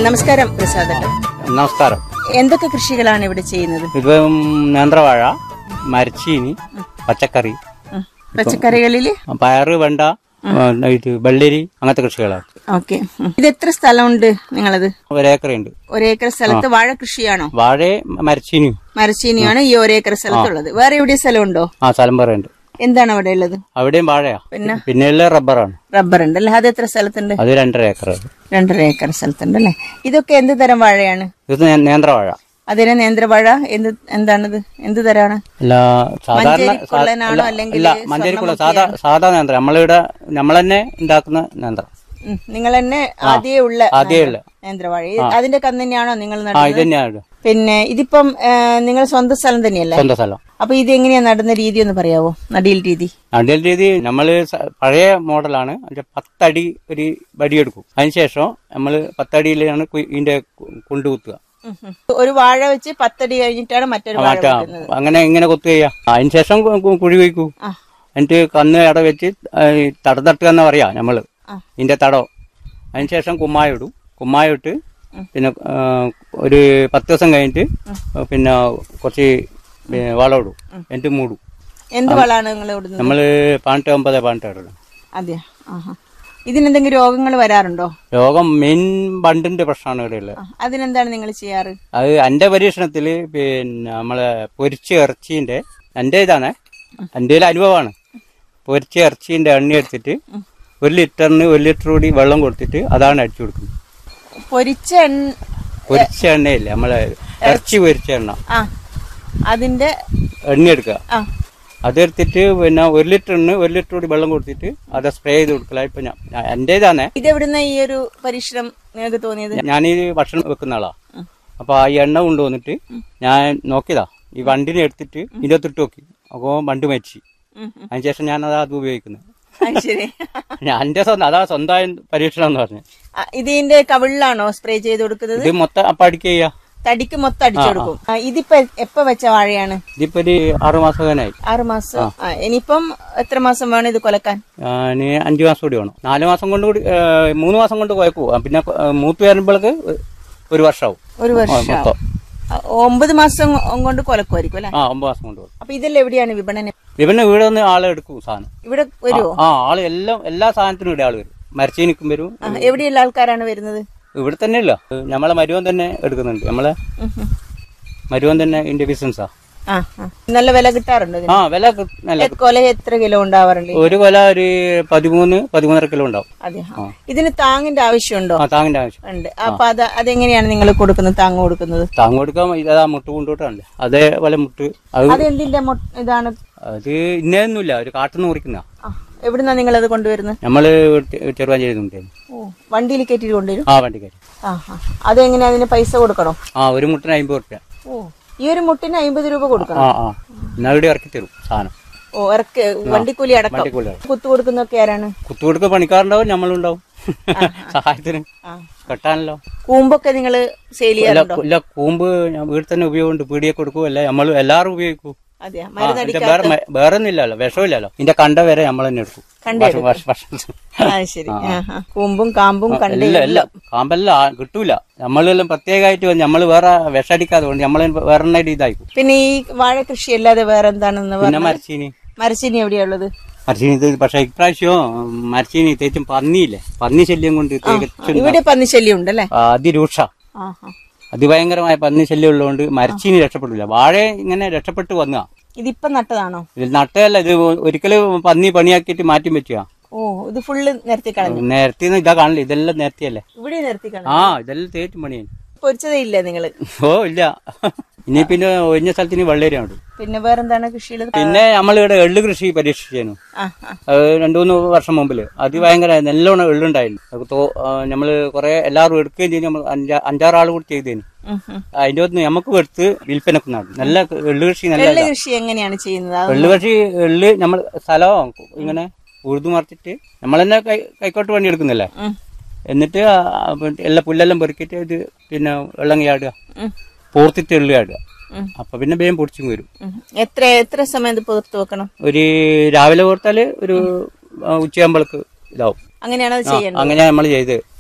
നമസ്കാരം പ്രസാദ് നമസ്കാരം എന്തൊക്കെ കൃഷികളാണ് ഇവിടെ ചെയ്യുന്നത് ഇപ്പം നേന്ത്രവാഴ മരച്ചീനി പച്ചക്കറി ഉം. പച്ചക്കറികളില് പയറ് വെണ്ട ഇത് വെള്ളരി അങ്ങനത്തെ കൃഷികളാണ് ഓക്കെ ഇത് എത്ര സ്ഥലമുണ്ട് നിങ്ങളത് ഒരേക്കറുണ്ട് ഒരേക്കർ സ്ഥലത്ത് വാഴ കൃഷിയാണോ വാഴ മരച്ചീനിയും മരച്ചീനിയാണ് ഈ ഒരേക്കർ സ്ഥലത്തുള്ളത് വേറെ എവിടെ സ്ഥലമുണ്ടോ ആ സ്ഥലം പറയുണ്ട് എന്താണ് അവിടെ ഉള്ളത് അവിടെയും വാഴയാ പിന്നെ? പിന്നെ ഉള്ള റബ്ബറാണ് റബ്ബർ ഉണ്ട് അല്ലേ അത് എത്ര സ്ഥലത്തുണ്ട് അത് രണ്ടര ഏക്കർ രണ്ടര ഏക്കർ സ്ഥലത്തുണ്ട് അല്ലേ ഇതൊക്കെ എന്ത് തരം വാഴയാണ് ഇത് നേ- നേന്ത്രവാഴ അതിന് നേന്ത്രവാഴ എന്ത് എന്താണിത് എന്ത് തരാണ് അല്ല സാധാരണ മഞ്ചേരിക്കുള്ളനാണോ അല്ലെങ്കിൽ അല്ല മഞ്ചേരിക്കുള്ള സാധാ സാധാ നേന്ത്രം നമ്മളിവിടെ നമ്മൾ തന്നെ ഉണ്ടാക്കുന്ന നേന്ത്രം ഉം. നിങ്ങൾ തന്നെ ആദ്യമേ ഉള്ള ആദ്യമേ ഉള്ള. നേന്ത്രവാഴ ഇത് അതിന്റെ കന്ന് തന്നെയാണോ നിങ്ങൾ ആ നടുന്നത് ഇത് തന്നെയാണ് പിന്നെ ഇതിപ്പം നിങ്ങൾ സ്വന്തം സ്ഥലം തന്നെയല്ലേ സ്വന്തം സ്ഥലം അപ്പൊ ഇത് എങ്ങനെയാ നടുന്ന രീതി ഒന്ന് പറയാവോ നടിയിൽ രീതി നടൽ രീതി നമ്മൾ പഴയ മോഡലാണ് അതിന്റെ പത്തടി ഒരു വടിയെടുക്കും അതിനുശേഷം നമ്മൾ പത്തടിയിലാണ് കു- ഇതിന്റെ കു- കുണ്ട് കുത്തുക ഉം ഉം. ഒരു വാഴ വെച്ച് പത്തടി കഴിഞ്ഞിട്ടാണ് മറ്റൊരു വാഴ മറ്റാ വെക്കുന്നത് അങ്ങനെ ഇങ്ങനെ കൊത്തു ചെയ്യാ അതിനുശേഷം കു- കു- കുഴി വയ്ക്കൂ ആ. എന്നിട്ട് കന്ന് ഇട വെച്ച് ആ, ഈ തട തട്ടുക എന്ന് പറയാ നമ്മള് ആ. ഇതിന്റെ തടം അതിനുശേഷം കുമ്മായ ഇടും കുമ്മായ ഇട്ട് പിന്നെ ആ, ഒരു പത്ത് ദിവസം കഴിഞ്ഞിട്ട് പിന്നെ കുറച്ച് പിന്നെ വളം ഇടും എന്നിട്ട് മൂടും എന്ത് വളമാണ് നിങ്ങൾ ഇടുന്നത് നമ്മള് പതിനെട്ട് ഒമ്പത് പതിനെട്ട് ഇടണം അതെയാ ആഹാ ഇതിനെന്തെങ്കിലും രോഗങ്ങൾ വരാറുണ്ടോ രോഗം മെയിൻ ബണ്ടിന്റെ പ്രശ്നമാണ് ഇവിടെ ഉള്ളത് ആ, അതിനെന്താണ് നിങ്ങൾ ചെയ്യാറ് അത് എന്റെ പരീക്ഷണത്തില് പിന്നെ നമ്മളെ പൊരിച്ച ഇറച്ചീന്റെ എന്റെ ഇതാണ് എന്റെ ഒരു അനുഭവമാണ് പൊരിച്ച ഇറച്ചീന്റെ എണ്ണ എടുത്തിട്ട് ഒരു ലിറ്ററിന് ഒരു ലിറ്റർ കൂടി വെള്ളം കൊടുത്തിട്ട് അതാണ് അടിച്ചു കൊടുക്കുന്നത് പൊരിച്ച എണ്ണ പൊരിച്ച എണ്ണയില്ലേ നമ്മളെ ഇറച്ചി പൊരിച്ച എണ്ണ ആ അതിന്റെ എണ്ണ എടുക്കുക ആ അതെടുത്തിട്ട് പിന്നെ ഒരു ലിറ്ററിന് ഒരു ലിറ്റർ കൂടി വെള്ളം കൊടുത്തിട്ട് അത് സ്പ്രേ ചെയ്ത് കൊടുക്കല ഇപ്പൊ ഞാൻ എന്റെ ഇതാണ് ഇതെവിടുന്ന ഈ ഒരു പരീക്ഷണം നിങ്ങൾക്ക് തോന്നിയത് ഞാൻ ഈ ഭക്ഷണം വെക്കുന്ന ആളാ അപ്പൊ ആ എണ്ണ കൊണ്ടുവന്നിട്ട് ഞാൻ നോക്കിയതാ ഈ വണ്ടിനെ എടുത്തിട്ട് ഇരുപത്തെട്ട് നോക്കി അപ്പോ വണ്ടി മരിച്ചു ഉം, ഉം. അതിനുശേഷം ഞാൻ അതാ അത് ഉപയോഗിക്കുന്നത് അത് ശരി ഞാൻ എന്റെ സ്വന്തം അതാ സ്വന്തമായ പരീക്ഷണം എന്ന് പറഞ്ഞു ആ, ഇതിന്റെ കവിളിലാണോ സ്പ്രേ ചെയ്ത് കൊടുക്കുന്നത് ഇത് മൊത്തം അപ്പൊ അടിക്കുക ചെയ്യാ തടിക്ക് മൊത്തം അടിച്ചു കൊടുക്കും ആ, ഇതിപ്പോ എപ്പ വെച്ച വാഴയാണ് ഇതിപ്പോ ഒരു ആറു മാസത്തിനായി ആറ് മാസം ആ, ഇനിയിപ്പം എത്ര മാസം വേണം ഇത് കൊലക്കാൻ ഇനി അഞ്ചു മാസം കൂടി വേണം നാല് മാസം കൊണ്ട് കൂടി ഏ, മൂന്ന് മാസം കൊണ്ട് കുഴക്കൂ പിന്നെ ഏ, മൂത്ത് വരുമ്പോഴേക്ക് ഒരു വർഷമാവും ഒരു വർഷം മൊത്തം ആ, ഒമ്പത് മാസം കൊണ്ട് കൊലക്കുമായിരിക്കും അല്ലെ ആ ഒമ്പത് മാസം കൊണ്ട് വരും അപ്പൊ ഇതെല്ലാം എവിടെയാണ് വിപണനം ഇവന്റെ വീട് വന്ന് ആളെ എടുക്കും സാധനം ഇവിടെ വരുമോ ആ ആള് എല്ലാം എല്ലാ സാധനത്തിനും ഇവിടെ ആള് വരും മരച്ചീനിക്കും വരും ആ, എവിടെയുള്ള ആൾക്കാരാണ് വരുന്നത് ഇവിടെ തന്നെ ഇല്ല നമ്മളെ മരുവൻ തന്നെ എടുക്കുന്നുണ്ട് നമ്മളെ ഉം, ഉം. മരുവൻ തന്നെ ഇതിന്റെ ബിസിനസ്സാ ആ ആ. നല്ല വില കിട്ടാറുണ്ടോ ഇതിന്? ആ വില കി- നല്ല എ- കൊല എത്ര കിലോ ഉണ്ടാവാറുണ്ട് ഒരു കൊല ഒരു പതിമൂന്ന് പതിമൂന്നര കിലോ ഉണ്ടാവും അതെ ആ. ഇതിന് താങ്ങിന്റെ ആവശ്യമുണ്ടോ ആ താങ്ങിന്റെ ആവശ്യം ഉണ്ട് അപ്പൊ അത് അതെങ്ങനെയാണ് നിങ്ങൾ കൊടുക്കുന്നത് താങ്ങ് കൊടുക്കുന്നത് താങ്ങ് കൊടുക്കാൻ ഇതാ മുട്ട് കൊണ്ടുപോയിട്ടാണല്ലേ അതേപോലെ മുട്ട് അത് അത് എന്തിന്റെ മൊ- ഇതാണ് അത് ഇന്നൊന്നുമില്ല ഒരു കാട്ടുന്ന് മുറിക്കുന്ന ആ, എവിടുന്നാ നിങ്ങൾ അത് കൊണ്ടുവരുന്നത് നമ്മള് ചെറുവാഞ്ചേരി ഉണ്ടായിരുന്നു ഓ വണ്ടിയിൽ കയറ്റിട്ട് കൊണ്ടുവരും ആ വണ്ടിക്കാരി ആ ആ. അതെങ്ങനെയാ അതിന് പൈസ കൊടുക്കണോ ആ ഒരു മുട്ടിന് അമ്പത് റുപ്യ ഓ ഈ ഒരു മുട്ടിന് അമ്പത് രൂപ കൊടുക്കണം ആ ആ എന്നാ ഇവിടെ ഇറക്കി തരും സാധനം ഓ ഇറക്ക് വണ്ടിക്കൂലി അടക്കം വണ്ടിക്കൂലി അടക്കം. കുത്തു കൊടുക്കുന്നൊക്കെ ആരാണ് കുത്തുകൊടുക്ക പണിക്കാരുണ്ടാവും നമ്മളുണ്ടാവും സഹായത്തിന് ആ. കെട്ടാനല്ലോ കൂമ്പൊക്കെ നിങ്ങൾ സെയിൽ ഇല്ല ചെയ്യാറുണ്ടോ ഇല്ല കൂമ്പ് ഞാൻ വീട്ടിൽ തന്നെ ഉപയോഗമുണ്ട് പീടിയെ കൊടുക്കും അല്ല നമ്മൾ എല്ലാവരും ഉപയോഗിക്കും അതെയാ ആ, മരുന്നടി ഇത് വേറെ മ- വേറെ ഒന്നും ഇല്ലല്ലോ വിഷമില്ലല്ലോ ഇതിന്റെ കണ്ട വരെ നമ്മൾ തന്നെ എടുക്കും കണ്ട വർഷം- വർഷം- വർഷം. ആ ശരി ആ, ആ. കൂമ്പും കാമ്പും കണ്ട ഇല്ല ഇല്ല കാമ്പെല്ലാം ആ- കിട്ടൂല നമ്മളെല്ലാം പ്രത്യേകമായിട്ട് നമ്മൾ വേറെ വിഷടിക്കാതെ കൊണ്ട് നമ്മൾ വേറെ എണ്ണ ഇതായിക്കും പിന്നെ ഈ വാഴ കൃഷി അല്ലാതെ വേറെ എന്താണെന്ന് പിന്നെ പറഞ്ഞു മരച്ചീനി മരച്ചീനി എവിടെയാ ഉള്ളത് മരച്ചീനി ഇത് പക്ഷെ ഇപ്രാവശ്യം മരച്ചീനി തേച്ചും പന്നിയില്ലേ പന്നി ശല്യം കൊണ്ട് തികച്ചും ഇവിടെ പന്നിശല്യം ഉണ്ടല്ലേ ആ, അതിരൂക്ഷ ആ ആ. അതിഭയങ്കരമായ പന്നി ശല്യം ഉള്ളതുകൊണ്ട് മരച്ചീനി രക്ഷപ്പെടില്ല വാഴ ഇങ്ങനെ രക്ഷപ്പെട്ട് വന്നതാ ഇതിപ്പം നട്ടതാണോ ഇതിൽ നട്ടതല്ല ഇത് ഒരിക്കലും പന്നി പണിയാക്കിയിട്ട് മാറ്റി വെക്കുക ഓ ഇത് ഫുള്ള് നിരത്തി കളഞ്ഞു നേരത്തെ ഇതാ കാണില്ല ഇതെല്ലാം നേരത്തെയല്ലേ ഇവിടെ നിരത്തി കളഞ്ഞു ആ ഇതെല്ലാം തേറ്റും പണിയാണ് പൊരിച്ചതേ ഇല്ല നിങ്ങള് ഓ ഇല്ല ഇനി പിന്നെ ഒഴിഞ്ഞ സ്ഥലത്തിന് വെള്ളേരിയാണ് പിന്നെ വേറെന്താണ് കൃഷിയുള്ളത് പിന്നെ നമ്മളിവിടെ എള്ള് കൃഷി പരീക്ഷിച്ചു ആ ആ അത് രണ്ടു മൂന്ന് വർഷം മുമ്പില് അത് ഭയങ്കര നല്ലോണം എള്ളുണ്ടായിരുന്നു അത് തോ- ആ, നമ്മള് കുറെ എല്ലാവരും എടുക്കുകയും ചെയ്തു നമ്മൾ അഞ്ചാ- അഞ്ചാറ് ആൾ കൂടി ചെയ്തേന് ഉം, ഉം. അതിന്റെ ഒന്ന് നമുക്ക് എടുത്ത് വിൽപ്പനക്കുന്നാണ് നല്ല എള്ള് കൃഷി നല്ല എള്ള് കൃഷി എങ്ങനെയാണ് ചെയ്യുന്നത് അത് എള്ള് കൃഷി എള്ള് നമ്മൾ സ്ഥലം ഇങ്ങനെ ഉഴുതു മറിച്ചിട്ട് നമ്മൾ തന്നെ കൈ കൈക്കോട്ട് വണ്ടി എടുക്കുന്നില്ലേ ഉം, എന്നിട്ട് ആ, പിന്നെ എല്ലാ പുല്ലെല്ലാം പെറുക്കിയിട്ട് ഇത് പിന്നെ വെള്ളം ചാടുക ഉം, പൂർത്തിട്ട് എള്ള് ചാടുക ഉം. അപ്പൊ പിന്നെ വേഗം പൊടിച്ചും വരും ഉം. എത്ര എത്ര സമയം ഇത് പുറത്ത് വെക്കണം ഒരു രാവിലെ ഓർത്താല് ഒരു ആ, ഉച്ചയാകുമ്പോഴേക്ക് ഇതാവും അങ്ങനെയാണ് അത് ആ, ചെയ്യേണ്ടത് അങ്ങനെ നമ്മൾ ചെയ്ത്